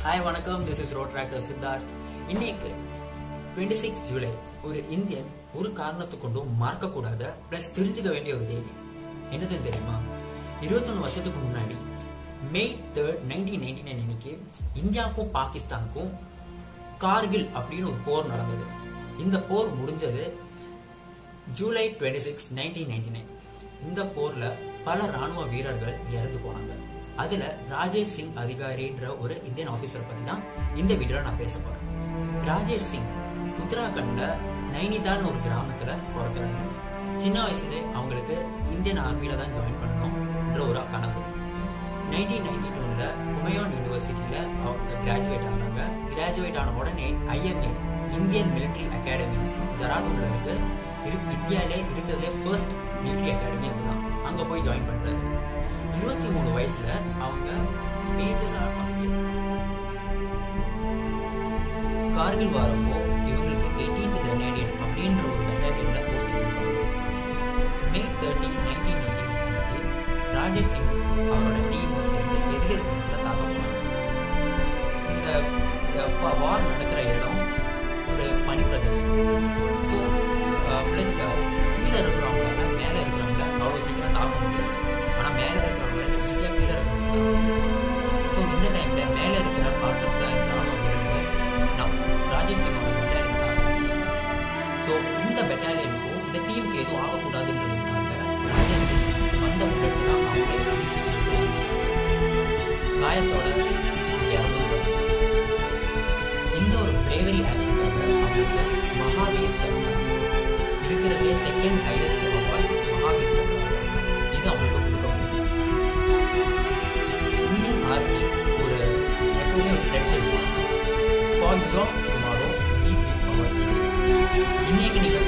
Hi வணக்கம் this is road tracker Siddharth இன்னைக்கு twenty six July ஒரு இந்தியன் ஒரு காரணத்தை கொண்டும் மறக்கக்கூடாத பிளஸ் தெரிஞ்சுக்க வேண்டிய ஒரு தேதி என்னது தெரியுமா இருபத்தொன்னு வருஷத்துக்கு முன்னாடி May third nineteen ninety nine அன்னைக்கு இந்தியாவுக்கும் பாகிஸ்தானுக்கும் கார்கில் அப்படின்னு ஒரு போர் நடந்தது இந்த போர் முடிஞ்சது July twenty six nineteen ninety nine இந்த போர்ல பல ராணுவ வீரர்கள் இறந்து போனாங்க அதுல ராஜேஷ் சிங் அதிகாரின்ற ஒரு இந்தியன் ஆபீசர் பத்தி தான் இந்த வீடியோல நான் பேச போறேன் ராஜேஷ் சிங் உத்தராகண்ட்ல நைனிதால்னு ஒரு கிராமத்துல பிறக்கிறாங்க சின்ன வயசுல அவங்களுக்கு இந்தியன் ஆர்மியில தான் ஜாயின் பண்ணணும்ன்ற ஒரு கனவு நைன்டீன் நைன்டி டூல குமையான் யூனிவர்சிட்டியில அவங்க கிராஜுவேட் ஆனாங்க கிராஜுவேட் ஆன உடனே ஐஎம்ஏ இந்தியன் மிலிட்ரி அகாடமி தராதூன்ல இருக்கு இரு- இந்தியாவிலே இருக்கிறதுலே ஃபர்ஸ்ட் மிலிட்ரி அகாடமி அதுதான் அங்க போய் ஜாயின் பண்றாரு இருபத்தி மூணு வயசுல அவங்க மேஜரா கார்கில் வாரப்போ இவங்களுக்கு எயிட்டீன்த் கிரனேடியன் அப்படின்ற ஒரு பெட்டாலியன்ல போஸ்டிங் கொடுத்தாங்க May thirty nineteen ninety Rajesh Singh அவரோட டீமை சேர்ந்து எதிரியர் குணத்தில் தாக்க போனாங்க இந்த வார் நடக்கிற இடம் ஒரு பனி பிரதேசம் ஸோ ப்ளஸ் கீழே இருக்கிறவங்களால மேலே இருக்கிறவங்கள அவ்வளோ சீக்கிரம் தாக்க முடியாது ஆனால் மேலே இருக்கிறவங்களால ஈஸியாக கீழே இருக்கிறவங்க ஸோ இந்த டைமில் மேலே இருக்கிற பாகிஸ்தான் ராணுவ வீரர்கள் நம் ராஜேஷ் சிங்கோட பெட்டாலியன் தாக்க ஆரம்பிச்சாங்க ஸோ இந்த பெட்டாலியனுக்கும் இந்த டீமுக்கு எதுவும் ஆகக்கூடாதுன்றதுக்காக ராஜேஷ் சிங் வந்த புல்லட்ஸ்லாம் அவங்களே வீசி கொடுத்தாங்க காயத்தோட இறந்து போனாங்க. இந்த ஒரு பிரேவரி ஆக்டுக்காக அவங்களுக்கு மகாவீர் சக்ரா இருக்கிறதே second highest award Mahavir Chakra இது அவங்களுக்கு கொடுக்க முடியும் இந்தியன் ஆர்மி ஒரு எப்பவுமே ஒரு பிளட்ஜ் எடுப்பாங்க for your tomorrow we give our இன்னைக்கு நீங்க